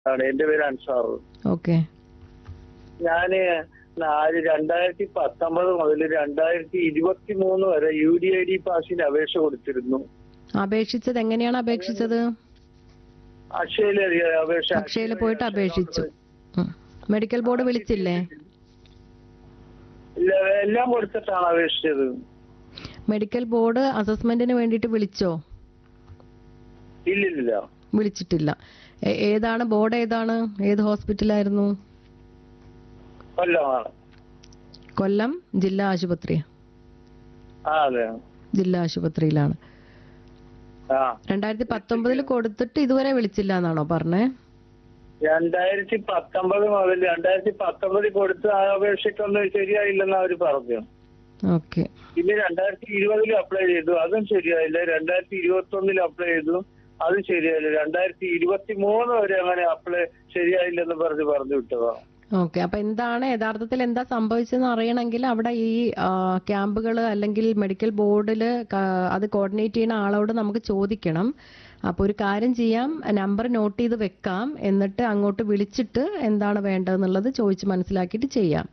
ആണ് എന്റെ പേര് അൻസാർ ഓക്കെ ഞാന് നാല് രണ്ടായിരത്തി പത്തൊമ്പത് മുതൽ രണ്ടായിരത്തി ഇരുപത്തി മൂന്ന് വരെ യു ഡി ഐ ഡി പാസിന് അപേക്ഷ കൊടുത്തിരുന്നു അപേക്ഷിച്ചത് എങ്ങനെയാണ് അപേക്ഷിച്ചത് അക്ഷയയില് അപേക്ഷ അക്ഷയയിൽ പോയിട്ട് അപേക്ഷിച്ചു ഉം. മെഡിക്കൽ ബോർഡ് വിളിച്ചില്ലേ ഇല്ല, എല്ലാം കൊടുത്തിട്ടാണ് അപേക്ഷിച്ചത് മെഡിക്കൽ ബോർഡ് അസസ്മെന്റിന് വേണ്ടിയിട്ട് വിളിച്ചോ ഇല്ലില്ല വിളിച്ചിട്ടില്ല എ- ഏതാണ് ബോർഡ് ഏതാണ് ഏത് ഹോസ്പിറ്റലായിരുന്നു കൊല്ലമാണ് കൊല്ലം ജില്ലാ ആശുപത്രി ആ അതെ ജില്ലാ ആശുപത്രിയിലാണ് ആ രണ്ടായിരത്തി പത്തൊമ്പതിൽ കൊടുത്തിട്ട് ഇതുവരെ വിളിച്ചില്ല എന്നാണോ പറഞ്ഞേ രണ്ടായിരത്തി പത്തൊമ്പത് മുതൽ രണ്ടായിരത്തി പത്തൊമ്പതിൽ കൊടുത്ത ആ അപേക്ഷയ്ക്കൊന്നും ശരിയായില്ലെന്ന് അവര് പറഞ്ഞു ഓക്കെ പിന്നെ രണ്ടായിരത്തി ഇരുപതിൽ അപ്ലൈ ചെയ്തു അതും ശരിയായില്ല രണ്ടായിരത്തി ഇരുപത്തി ഒന്നിൽ അപ്ലൈ ചെയ്തു അതും ശരിയായില്ല രണ്ടായിരത്തി ഇരുപത്തി മൂന്ന് വരെ അങ്ങനെ അപ്ലൈ ശരിയായില്ലെന്ന് പറഞ്ഞ് പറഞ്ഞു വിട്ടതാ ഓക്കെ അപ്പൊ എന്താണ് യഥാർത്ഥത്തിൽ എന്താ സംഭവിച്ചതെന്ന് അറിയണമെങ്കിൽ അവിടെ ഈ ക്യാമ്പുകൾ അല്ലെങ്കിൽ മെഡിക്കൽ ബോർഡിൽ അത് കോർഡിനേറ്റ് ചെയ്യുന്ന ആളോട് നമുക്ക് ചോദിക്കണം അപ്പോൾ ഒരു കാര്യം ചെയ്യാം നമ്പർ നോട്ട് ചെയ്ത് വെക്കാം എന്നിട്ട് അങ്ങോട്ട് വിളിച്ചിട്ട് എന്താണ് വേണ്ടതെന്നുള്ളത് ചോദിച്ച് മനസ്സിലാക്കിയിട്ട് ചെയ്യാം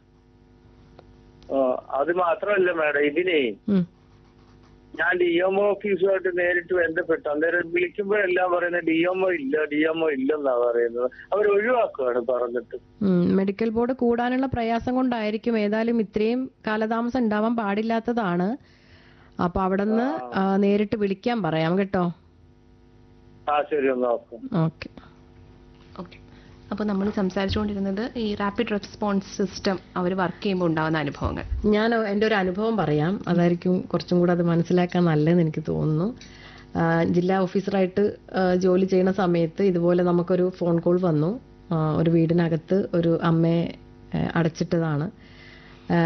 ആ, അത് മാത്രമല്ല മാഡം ഇതിനെ ഉം. ഞാൻ ഡി എം ഒ ഓഫീസുമായിട്ട് നേരിട്ട് ബന്ധപ്പെട്ടു അന്നേരം വിളിക്കുമ്പോഴെല്ലാം പറയുന്നത് ഡി എം ഒ ഇല്ല ഡി എം ഒ ഇല്ലെന്നാ പറയുന്നത് അവർ ഒഴിവാക്കുകയാണ് പറഞ്ഞിട്ട് ഉം, മെഡിക്കൽ ബോർഡ് കൂടാനുള്ള പ്രയാസം കൊണ്ടായിരിക്കും ഏതായാലും ഇത്രയും കാലതാമസം ഉണ്ടാവാൻ പാടില്ലാത്തതാണ് അപ്പൊ അവിടെ നിന്ന് നേരിട്ട് വിളിക്കാൻ പറയാം കേട്ടോ ആ ശരി ഒന്ന് നോക്കാം ഓക്കെ ഓക്കെ അപ്പോൾ നമ്മൾ സംസാരിച്ചുകൊണ്ടിരുന്നത് ഈ റാപ്പിഡ് റെസ്പോൺസ് സിസ്റ്റം അവർ വർക്ക് ചെയ്യുമ്പോൾ ഉണ്ടാകുന്ന അനുഭവങ്ങൾ ഞാൻ എൻ്റെ ഒരു അനുഭവം പറയാം അതായിരിക്കും കുറച്ചും കൂടെ അത് മനസ്സിലാക്കാൻ നല്ലതെന്ന് എനിക്ക് തോന്നുന്നു ആ, ജില്ലാ ഓഫീസറായിട്ട് ആ, ജോലി ചെയ്യുന്ന സമയത്ത് ഇതുപോലെ നമുക്കൊരു ഫോൺ കോൾ വന്നു ആ, ഒരു വീടിനകത്ത് ഒരു അമ്മയെ ആ, അടച്ചിട്ടതാണ് ആ,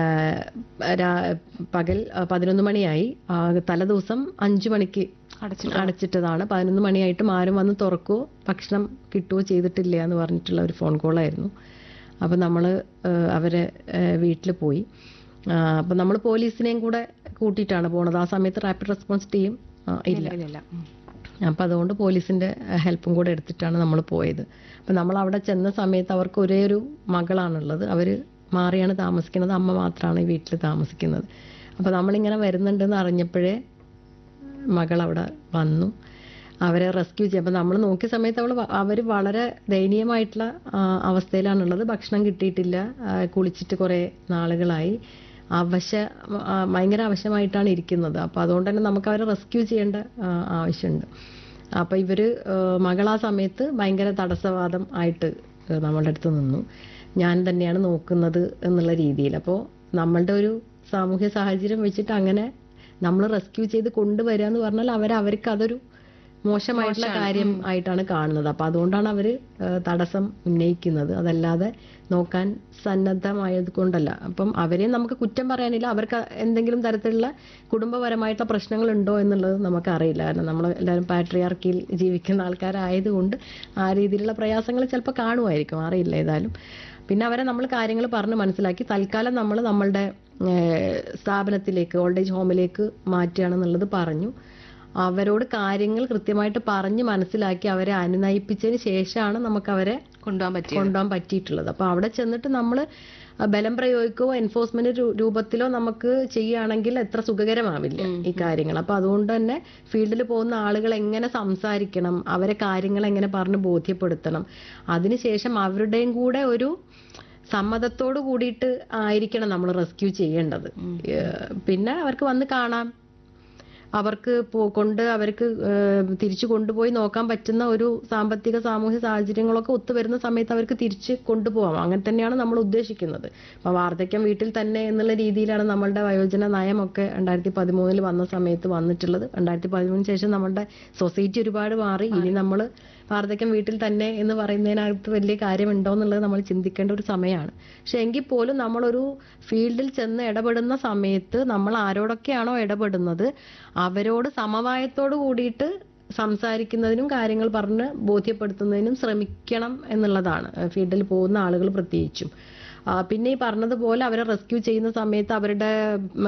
രാ- പകൽ ആ, പതിനൊന്ന് മണിയായി ആ, തലേദിവസം അഞ്ചു മണിക്ക് അടച്ചിട്ട് അടച്ചിട്ടതാണ് പതിനൊന്ന് മണിയായിട്ടും ആരും വന്ന് തുറക്കുകയോ ഭക്ഷണം കിട്ടുകയോ ചെയ്തിട്ടില്ല എന്ന് പറഞ്ഞിട്ടുള്ള ഒരു ഫോൺ കോളായിരുന്നു അപ്പം നമ്മൾ അവരെ വീട്ടിൽ പോയി അപ്പം നമ്മൾ പോലീസിനെയും കൂടെ കൂട്ടിയിട്ടാണ് പോണത് ആ സമയത്ത് റാപ്പിഡ് റെസ്പോൺസ് ടീം ഇല്ല നിലവിലില്ല ഉം. അപ്പം അതുകൊണ്ട് പോലീസിന്റെ ഹെൽപ്പും കൂടെ എടുത്തിട്ടാണ് നമ്മൾ പോയത് അപ്പം നമ്മൾ അവിടെ ചെന്ന സമയത്ത് അവർക്ക് ഒരേ ഒരു മകളാണുള്ളത് അവർ മാറിയാണ് താമസിക്കുന്നത് അമ്മ മാത്രമാണ് ഈ വീട്ടിൽ താമസിക്കുന്നത് അപ്പം നമ്മളിങ്ങനെ വരുന്നുണ്ടെന്ന് അറിഞ്ഞപ്പോഴേ മകൾ അവിടെ വന്നു അവരെ റെസ്ക്യൂ ചെയ്യാം അപ്പം നമ്മൾ നോക്കിയ സമയത്ത് അവൾ അവർ വളരെ ദയനീയമായിട്ടുള്ള ആ, അവസ്ഥയിലാണുള്ളത് ഭക്ഷണം കിട്ടിയിട്ടില്ല ആ, കുളിച്ചിട്ട് കുറേ നാളുകളായി അവശ ആ, ഭയങ്കര അവശമായിട്ടാണ് ഇരിക്കുന്നത് അപ്പോൾ അതുകൊണ്ട് തന്നെ നമുക്ക് അവരെ റെസ്ക്യൂ ചെയ്യേണ്ട ആ, ആവശ്യമുണ്ട് അപ്പോൾ ഇവർ മകൾ ആ സമയത്ത് ഭയങ്കര തടസ്സവാദം ആയിട്ട് ഏഹ്, നമ്മളുടെ അടുത്ത് നിന്നു ഞാൻ തന്നെയാണ് നോക്കുന്നത് എന്നുള്ള രീതിയിൽ അപ്പോൾ നമ്മളുടെ ഒരു സാമൂഹ്യ സാഹചര്യം വെച്ചിട്ട് അങ്ങനെ നമ്മൾ റെസ്ക്യൂ ചെയ്ത് കൊണ്ടുവരിക എന്ന് പറഞ്ഞാൽ അവർ അവർക്ക് അതൊരു മോശമായിട്ടുള്ള കാര്യം ആയിട്ടാണ് കാണുന്നത് അപ്പൊ അതുകൊണ്ടാണ് അവര് ഏഹ്, തടസ്സം ഉന്നയിക്കുന്നത് അതല്ലാതെ നോക്കാൻ സന്നദ്ധമായത് കൊണ്ടല്ല അപ്പം അവരെ നമുക്ക് കുറ്റം പറയാനില്ല അവർക്ക് എന്തെങ്കിലും തരത്തിലുള്ള കുടുംബപരമായിട്ടുള്ള പ്രശ്നങ്ങൾ ഉണ്ടോ എന്നുള്ളത് നമുക്ക് അറിയില്ല കാരണം നമ്മൾ എല്ലാവരും പാട്രിയാർക്കിയിൽ ജീവിക്കുന്ന ആൾക്കാരായതുകൊണ്ട് ആ രീതിയിലുള്ള പ്രയാസങ്ങൾ ചിലപ്പോൾ കാണുമായിരിക്കും അറിയില്ല ഏതായാലും പിന്നെ അവരെ നമ്മൾ കാര്യങ്ങൾ പറഞ്ഞ് മനസ്സിലാക്കി തൽക്കാലം നമ്മൾ നമ്മളുടെ ഏഹ്, സ്ഥാപനത്തിലേക്ക് ഓൾഡ് ഏജ് ഹോമിലേക്ക് മാറ്റുകയാണെന്നുള്ളത് പറഞ്ഞു അവരോട് കാര്യങ്ങൾ കൃത്യമായിട്ട് പറഞ്ഞ് മനസ്സിലാക്കി അവരെ അനുനയിപ്പിച്ചതിന് ശേഷമാണ് നമുക്ക് അവരെ കൊണ്ടുപോകാൻ പറ്റിയ കൊണ്ടുപോകാൻ പറ്റിയിട്ടുള്ളത് അപ്പൊ അവിടെ ചെന്നിട്ട് നമ്മൾ ബലം പ്രയോഗിക്കുകയോ എൻഫോഴ്സ്മെന്റ് രൂപത്തിലോ നമുക്ക് ചെയ്യുകയാണെങ്കിൽ എത്ര സുഖകരമാവില്ല ഈ കാര്യങ്ങൾ അപ്പൊ അതുകൊണ്ട് തന്നെ ഫീൽഡിൽ പോകുന്ന ആളുകൾ എങ്ങനെ സംസാരിക്കണം അവരെ കാര്യങ്ങൾ എങ്ങനെ പറഞ്ഞ് ബോധ്യപ്പെടുത്തണം അതിനുശേഷം അവരുടെയും കൂടെ ഒരു സമ്മതത്തോട് കൂടിയിട്ട് ആയിരിക്കണം നമ്മൾ റെസ്ക്യൂ ചെയ്യേണ്ടത് ഏഹ് പിന്നെ അവർക്ക് വന്ന് കാണാം അവർക്ക് പോ- കൊണ്ട് അവർക്ക് ഏഹ്, തിരിച്ചു കൊണ്ടുപോയി നോക്കാൻ പറ്റുന്ന ഒരു സാമ്പത്തിക സാമൂഹ്യ സാഹചര്യങ്ങളൊക്കെ ഒത്തുവരുന്ന സമയത്ത് അവർക്ക് തിരിച്ച് കൊണ്ടുപോകാം അങ്ങനെ തന്നെയാണ് നമ്മൾ ഉദ്ദേശിക്കുന്നത് അപ്പൊ വാർദ്ധക്യം വീട്ടിൽ തന്നെ എന്നുള്ള രീതിയിലാണ് നമ്മളുടെ വയോജന നയമൊക്കെ രണ്ടായിരത്തി പതിമൂന്നിൽ വന്ന സമയത്ത് വന്നിട്ടുള്ളത് രണ്ടായിരത്തി പതിമൂന്നിന് ശേഷം നമ്മളുടെ സൊസൈറ്റി ഒരുപാട് മാറി ഇനി നമ്മൾ വാർദ്ധക്യം വീട്ടിൽ തന്നെ എന്ന് പറയുന്നതിനകത്ത് വലിയ കാര്യമുണ്ടോ എന്നുള്ളത് നമ്മൾ ചിന്തിക്കേണ്ട ഒരു സമയമാണ് പക്ഷെ എങ്കിൽ പോലും നമ്മളൊരു ഫീൽഡിൽ ചെന്ന് ഇടപെടുന്ന സമയത്ത് നമ്മൾ ആരോടൊക്കെയാണോ ഇടപെടുന്നത് അവരോട് സമവായത്തോട് കൂടിയിട്ട് സംസാരിക്കുന്നതിനും കാര്യങ്ങൾ പറഞ്ഞ് ബോധ്യപ്പെടുത്തുന്നതിനും ശ്രമിക്കണം എന്നുള്ളതാണ് ഫീൽഡിൽ പോകുന്ന ആളുകൾ പ്രത്യേകിച്ചും ആ, പിന്നെ ഈ പറഞ്ഞതുപോലെ അവരെ റെസ്ക്യൂ ചെയ്യുന്ന സമയത്ത് അവരുടെ ഉം,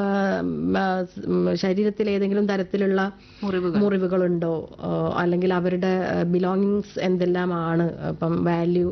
ഉം, ശരീരത്തിൽ ഏതെങ്കിലും തരത്തിലുള്ള മുറിവുകൾ മുറിവുകളുണ്ടോ ആ, അല്ലെങ്കിൽ അവരുടെ ബിലോങ്ങിങ്സ് എന്തെല്ലാമാണ് ഇപ്പം വാല്യൂ